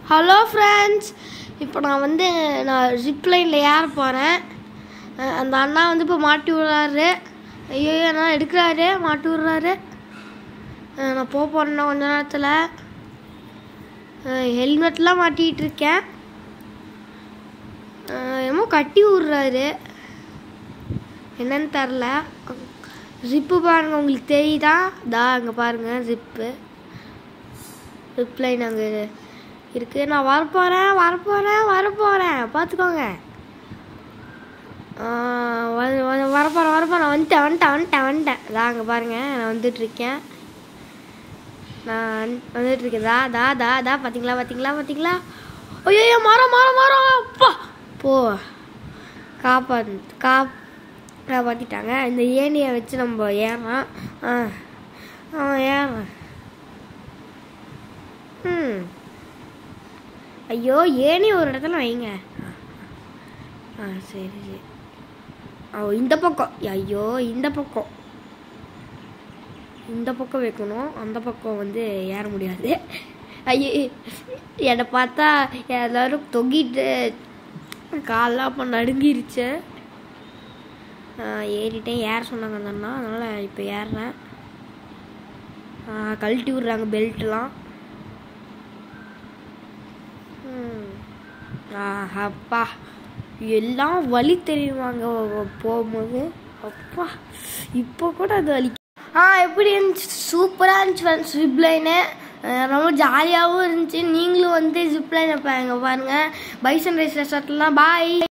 hello friends இப்போ நான் வந்து நான் ஜிப்லைனில் ஏற போகிறேன் அந்த அண்ணா வந்து இப்போ மாட்டி விடுறாரு ஐயோ அண்ணா எடுக்கிறாரு மாட்டி விடுறாரு அஹ் நான் போக போகிறேன்னா கொஞ்ச நேரத்தில் ஹெல்மெட்லாம் மாட்டிகிட்டு இருக்கேன் அஹ் என்னமோ கட்டி விட்றாரு என்னன்னு தெரில ஜிப்பு பாருங்க உங்களுக்கு தெரியுதா தா அங்கே பாருங்க ஜிப்பு ரிப்ளைன் அங்கே இருக்கு நான் வரப்போகிறேன் வரப்போகிறேன் வரப்போகிறேன் பார்த்துக்கோங்க வரப்போகிறேன் வரப்போகிறேன் வந்துட்டேன் வந்துட்டேன் வந்துட்டேன் வந்துட்டேன் தா அங்கே பாருங்கள் நான் வந்துட்டுருக்கேன் நான் வந்துட்டுருக்கேன் தா தா தா தா பார்த்தீங்களா பார்த்தீங்களா பார்த்தீங்களா ஐயோ மரம் மரம் மரம் அப்பா போ காப்பா காப் காப்பாற்றிட்டாங்க இந்த ஏணியை வச்சு நம்ம ஏறலாம் ஆ ஆ ஏறேன் ம் ஐயோ ஏணி ஒரு இடத்துல வைங்க ஆ சரி சரி ஓ இந்த பக்கம் ஐயோ இந்த பக்கம் இந்த பக்கம் வைக்கணும் அந்த பக்கம் வந்து ஏற முடியாது ஐயோ என்னை பார்த்தா எல்லாரும் தொங்கிட்டு காலெலாம் அப்போ நடுங்கிருச்சு ஏறிட்டேன் ஏற சொன்னாங்க அந்த அண்ணா அதனால் இப்போ ஏறுறேன் கழட்டி விட்றாங்க பெல்ட்லாம் அப்பா எல்லாம் வலி தெரியுமாங்க போகும்போது அப்பா இப்போ கூட அது வலி ஆ எப்படி இருந்துச்சு சூப்பராக இருந்துச்சு ஜிப்லைனு ரொம்ப ஜாலியாகவும் இருந்துச்சு நீங்களும் வந்து ஜிப்லைனை பாருங்க பாருங்கள் பைசன் ரைஸ் ரெசார்ட்லாம் பாய்